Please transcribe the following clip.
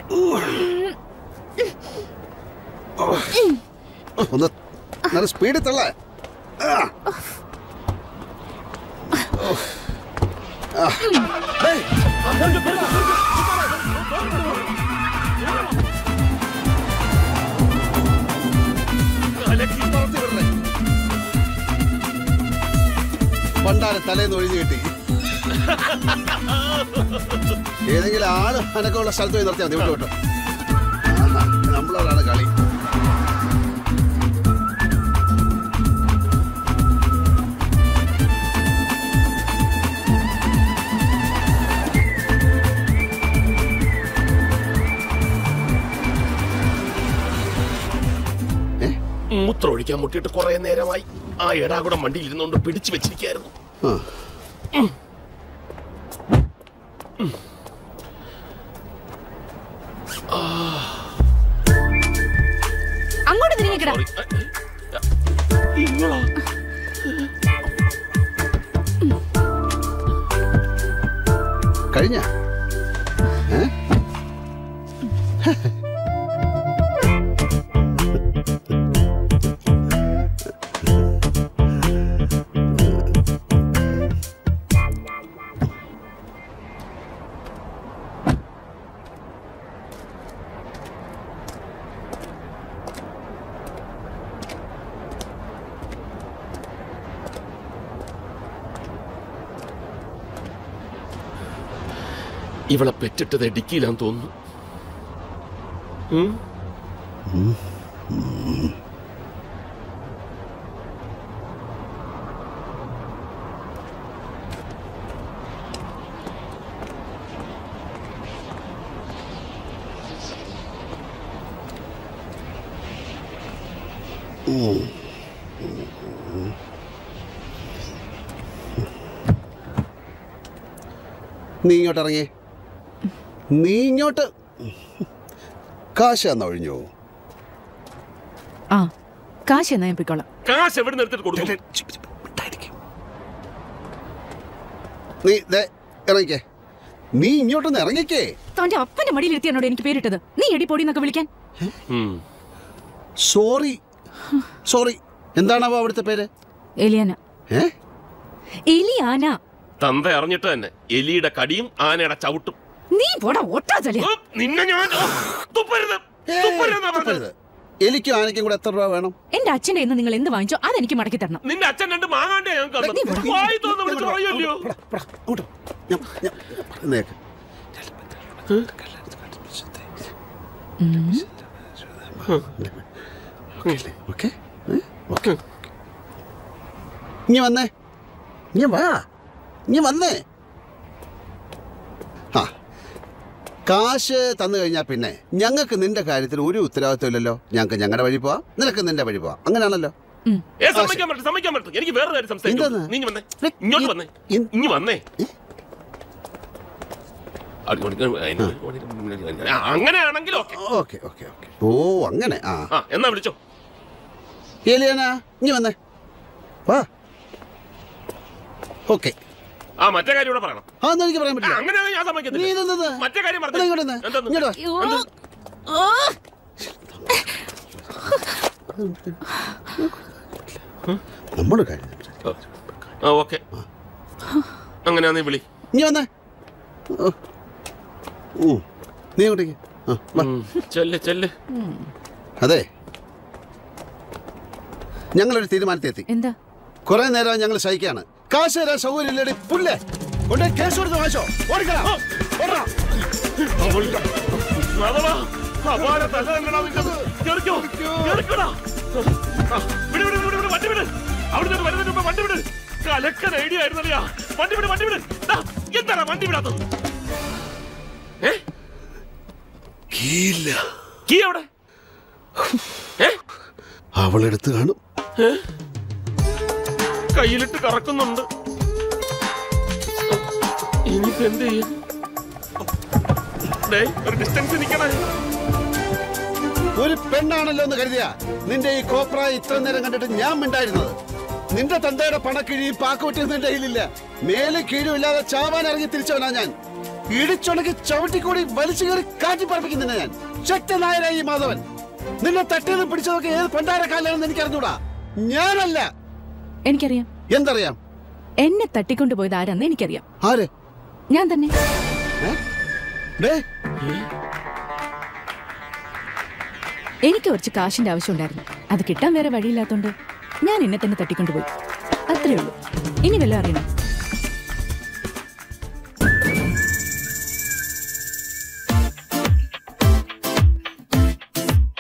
ഒന്ന് നല്ല സ്പീഡിൽ തള്ള ആ. ആ. ഡേയ്, പണ്ടാരെ തലേന്ന് ഒഴിഞ്ഞു കിട്ടി ഏതെങ്കിലും ആള് അനക്കമുള്ള സ്ഥലത്ത് പോയി നിർത്തിയാൽ മതി വിട്ടു വിട്ടു ആഹാ, നമ്മളോടാണ് കളി മൂത്രം ഒഴിക്കാൻ മുട്ടിയിട്ട് കുറെ നേരമായി ആ എടാകുടം വണ്ടിയിൽ ഇരുന്നുകൊണ്ട് പിടിച്ചു വെച്ചിരിക്കായിരുന്നു ആ. അങ്ങോട്ട് തിരിഞ്ഞേക്കടാ ഇങ്ങളാ കഴിഞ്ഞ ഇവളെ പെറ്റിട്ടത് ഇടുക്കിയിലാന്ന് തോന്നുന്നു ഉം? നീ ഇങ്ങോട്ട് ഇറങ്ങി നീ ഇങ്ങോട്ട് കാശ് തന്ന ഒഴിഞ്ഞു ആ കാശ് എന്നാ ഞാൻ പോയിക്കോളാം കാശ് എവിടെ നിർത്തിട്ട് കൊടുക്കും നീ ദേ ഇറങ്ങിക്കേ നീ ഇങ്ങോട്ടൊന്ന് ഇറങ്ങിക്കേ തന്റെ അപ്പന്റെ മടിയിലിരുത്തിയാണോട് എനിക്ക് പേരിട്ടത് നീ എടി പൊടി എന്നൊക്കെ വിളിക്കാൻ ഉം. സോറി സോറി എന്താണാവോ അവിടുത്തെ പേര് എലിയാന ഏ എലിയാന തന്ത അറിഞ്ഞിട്ട് തന്നെ എലിയുടെ കടിയും ആനയുടെ ചവിട്ടും നീ പോടാ ഒട്ടാ ചലിയ ഓ, നിന്നെ ഞാൻ ഓ, തുപ്പരുത് തുപ്പരുതെന്നാ പറഞ്ഞത്. തുപ്പരുത്. എലിക്കും ആനയ്ക്കും കൂടെ എത്ര രൂപ വേണം എന്റെ അച്ഛന്റെ ഇന്ന് നിങ്ങൾ എന്ത് വാങ്ങിച്ചോ അതെനിക്ക് മടക്കി തരണം നിന്റെ അച്ഛൻ രണ്ട് മാങ്ങാണ്ടേ ഞങ്ങൾക്ക് നീ തന്നത്. പോടാ. വായി തുറന്ന് വിളിച്ച് പറയുമല്ലോ പോടാ, പോടാ, അങ്ങോട്ട്. ഞാൻ- ഞാൻ- ഞാൻ പറയുന്നേക്ക്. ഓക്കേ? ഏ? ഓക്കേ. ഇങ്ങ് വന്നേ ഇങ്ങ് വാ ഇങ്ങ് വന്നേ ആ കാശ് തന്നു കഴിഞ്ഞാൽ പിന്നെ ഞങ്ങൾക്ക് നിന്റെ കാര്യത്തിൽ ഒരു ഉത്തരവാദിത്വം ഇല്ലല്ലോ ഞങ്ങൾക്ക് ഞങ്ങളുടെ വഴി പോവാം നിനക്ക് നിന്റെ വഴി പോവാം അങ്ങനെയാണല്ലോ ഏ സമ്മതിക്കാൻ പറ്റും സമ്മതിക്കാൻ പറ്റും എനിക്ക് വേറെ കാര്യം സംസാരിക്കും എന്താണ്? നീ ഇഞ്ഞ് വന്നേ ഇങ്ങോട്ട് വന്നേ ഇൻ- ഇഞ്ഞ് വന്നേ അത് കൊടുക്ക- അതിന് ആ, അങ്ങനെയാണെങ്കിൽ ഓക്കെ ഓക്കെ ഓക്കെ ഓക്കെ ഓ അങ്ങനെ ആ ആ എന്നാ വിളിച്ചോ ഏലിയാന ഇനി വന്നേ വാ ഓക്കെ ആ മറ്റേ കാര്യം ഇവിടെ പറയണം ആ എന്നാ എനിക്ക് പറയാൻ ആ, പറ്റില്ല അങ്ങനെയാണെങ്കിൽ ഞാൻ നീ സമ്മതിക്കത്തില്ല ഇതെന്തത്? മറ്റേ കാര്യം എടാ, ഇങ്ങോട്ട് വന്നേ. എന്തെന്ന്? ഇങ്ങോട്ട് വാ. അയ്യോ. എന്തെന്ന്? ഓ, നമ്മുടെ കാര്യം ആ ഓക്കെ അങ്ങനെയാ നീ വിളി ഇനി വന്നേ ഓ. ഉം. നീ ഇങ്ങോട്ടേക്ക് ആ വാ ഉം, ചെല്ല് ചെല്ല് അതെ ഞങ്ങളൊരു തീരുമാനത്തെത്തി എന്താ കുറെ നേരം ഞങ്ങൾ സഹിക്കാണ് കാശ് തരാൻ സൗകര്യം ഇല്ലടി പുല്ലേ കൊണ്ടേ കേസ് കൊടുത്ത് വാങ്ങിച്ചോ ഓടിക്കടാ ഓടടാ. മാധവാ, അപാര തല തന്നെടാ നിന്റത്. കേറിക്കോ, കേറിക്കോടാ. ആ, വിട്, വിട്, വിട്, വിട്, വണ്ടി വിട്. അവിടുന്ന് ഇങ്ങോട്ട് വരുന്നതിന് മുമ്പ് വണ്ടി വിട്. കലക്കൻ ഐഡിയ ആയിരുന്നല്ലയാ. വണ്ടി വിട്, വണ്ടി വിട്. ദാ, എന്താടാ വണ്ടി വിടാത്തത്? ഏ? കീയില്ല കീ എവിടെ? ഏ? അവളെടുത്ത് കാണും കയ്യിലിട്ട് കറക്കുന്നുണ്ട് ഇനിയിപ്പോ എന്ത് ചെയ്യും ഡേയ്, ഒരു ഡിസ്റ്റൻസ് നിൽക്കണേ ഒരു പെണ്ണാണല്ലോ എന്ന് കരുതിയ നിന്റെ ഈ കോപ്ര ഇത്ര നേരം കണ്ടിട്ട് ഞാൻ മിണ്ടായിരുന്നത് നിന്റെ തന്തയുടെ പണക്കിഴിയും പാക്കുപറ്റിയും നിന്റെ കയ്യിലില്ല മേലെ കീഴും ഇല്ലാതെ ചാവാൻ ഇറങ്ങി തിരിച്ചവനാ ഞാൻ ഇടിച്ചുണക്കി ചവിട്ടിക്കൂടി വലിച്ചു കയറി കാറ്റി പറപ്പിക്കുന്നില്ല ഞാൻ ശക്തനായരായി ഈ മാധവൻ നിന്നെ തട്ടിയതും പിടിച്ചതൊക്കെ ഏത് പണ്ടാരക്കാലാണെന്ന് എനിക്ക് അറിഞ്ഞൂടാ ഞാനല്ല എനിക്കറിയാം എന്തറിയാം എന്നെ തട്ടിക്കൊണ്ടുപോയത് ആരാന്ന് എനിക്കറിയാം ആര് ഞാൻ തന്നെ ഏ? ഡേ, എനിക്ക് കുറച്ച് കാശിന്റെ ആവശ്യമുണ്ടായിരുന്നു അത് കിട്ടാൻ വേറെ വഴിയില്ലാത്തോണ്ട് ഞാൻ എന്നെ തന്നെ തട്ടിക്കൊണ്ടുപോയി അത്രേ ഉള്ളൂ ഇനി വല്ലതും അറിയണം